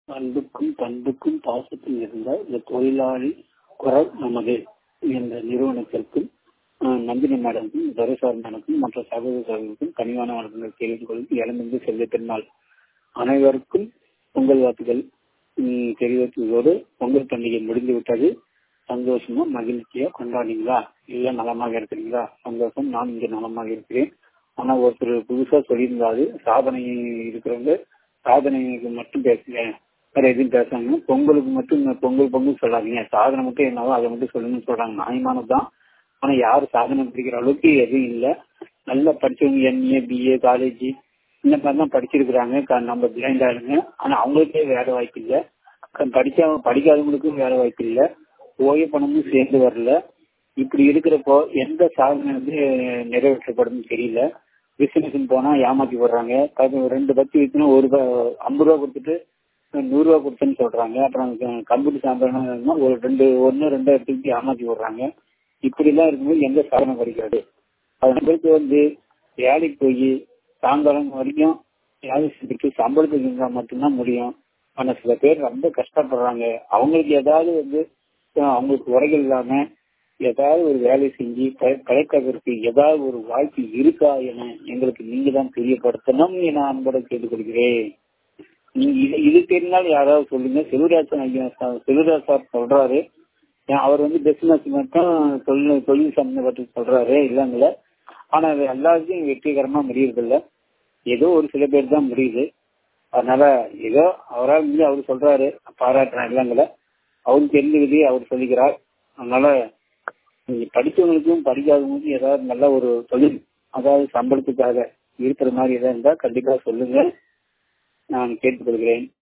அன்புக்கும் பண்புக்கும் பாசத்தில் இருந்த இந்த தொழிலாளி குரல் நமது என்ற நிறுவனத்திற்கும் ஆஹ், நந்தினி மேடமுக்கும் துரைசார் மேடமுக்கும் மற்ற சகோதர சகோதரருக்கும் கனிவான வணக்கங்கள் தெரிவித்துக் கொள்ளும் இளமிருந்து செல்ல பெருமாள் அனைவருக்கும் பொங்கல் வாழ்த்துக்கள் ம், தெரிவித்ததோடு பொங்கல் பண்டிகை முடிந்து விட்டது சந்தோஷமா மகிழ்ச்சியா கொண்டாடிங்களா இல்ல நலமாக இருக்கிறீங்களா சந்தோஷம் நான் இங்க நலமாக இருக்கிறேன் ஆனா ஒருத்தர் புதுசா சொல்லியிருந்தாரு சாதனை இருக்கிறவங்க சாதனைக்கு மட்டும் பேசுங்க வேற எதுவும் பேசாங்க பொங்கலுக்கு மட்டும் இந்த பொங்கல் பொங்கல் சொல்லாதீங்க சாதனை மட்டும் என்னவோ அதை மட்டும் சொல்லுங்கன்னு சொல்றாங்க நியாயமானதுதான் ஆனா யாரும் சாதனை பிடிக்கிற அளவுக்கு எதுவும் இல்லை நல்லா படிச்சவங்க எம்ஏ பிஏ காலேஜ் இந்த மாதிரிலாம் படிச்சிருக்கிறாங்க க- நம்ம பிளைண்ட் ஆளுங்க ஆனா அவங்களுக்கே வேலை வாய்ப்பு இல்லை க- படிச்சவங்க படிக்காதவங்களுக்கும் வேலை வாய்ப்பு இல்லை ஓய்வு பணமும் சேர்ந்து வரல இப்படி இருக்கிறப்போ எந்த சாதனை வந்து நிறைவேற்றப்படும் தெரியல பிசினஸ் போனா ஏமாத்தி போடுறாங்க அது ரெண்டு பத்து விற்கணும் ஒரு ரூபாய் ஐம்பது ரூபா கொடுத்துட்டு நூறு ரூபா கொடுத்தேன்னு சொல்றாங்க அப்புறம் க- கம்ப்யூட்டர் சாம்பிரானா ஒரு ரெண்டு ஒன்னு ரெண்டு எடுத்துக்கிட்டு ஏமாத்தி போடுறாங்க இப்படி எல்லாம் இருக்கும்போது எந்த சாதனை படிக்கிறது அது நம்மளுக்கு வந்து வேலைக்கு போய் சாயங்காலம் வரைக்கும் வேலை செஞ்சுட்டு சம்பளத்துக்கு இருந்தா மட்டும்தான் முடியும் ஆனா சில பேர் ரொம்ப கஷ்டப்படுறாங்க அவங்களுக்கு ஏதாவது வந்து அஹ், அவங்களுக்கு உரைகள் இல்லாம ஏதாவது ஒரு வேலை செஞ்சு ப- பிழைப்பதற்கு ஏதாவது ஒரு வாய்ப்பு இருக்கா என எங்களுக்கு நீங்க தான் தெரியப்படுத்தணும் என அன்போடு கேட்டுக்கொள்கிறேன் நீங்க இது இது தெரிஞ்சாலும் யாராவது சொல்லுங்க செல்வராஜ் ஐயா சா- செல்வராஜ் சார் சொல்றாரு ஏன் அவர் வந்து பிசினஸ் மட்டும் தொழில் தொழில் சம்பந்தப்பட்டு சொல்றாரு இல்லைங்கள ஆனா அது எல்லாருக்கும் வெற்றிகரமா முடியறது இல்ல ஏதோ ஒரு சில பேர் தான் முடியுது அதனால ஏதோ அவரால் முடிஞ்சு அவர் சொல்றாரு பாராட்டுறேன் இல்லைங்கள அவருக்கு தெரிஞ்சுக்கிது அவர் சொல்லிக்கிறார் அதனால நீங்க படிச்சவங்களுக்கும் படிக்காதவங்களுக்கும் ஏதாவது நல்ல ஒரு தொழில் அதாவது சம்பளத்துக்காக இருக்கிற மாதிரி ஏதாவது இருந்தா கண்டிப்பா சொல்லுங்க நான் கேட்டுக்கொள்கிறேன்